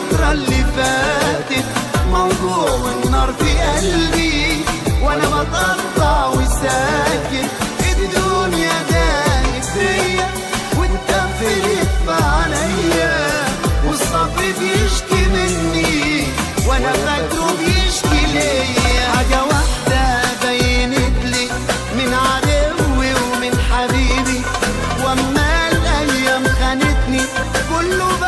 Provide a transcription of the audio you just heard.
الفترة اللي فاتت موجوع والنار في قلبي وانا بتقطع وساكت الدنيا دايت فيا وانت فرقت عليا والصبر بيشكي مني وانا فاكره بيشكي ليا حاجة واحدة بينت لي من عدوي ومن حبيبي واما الايام خانتني كله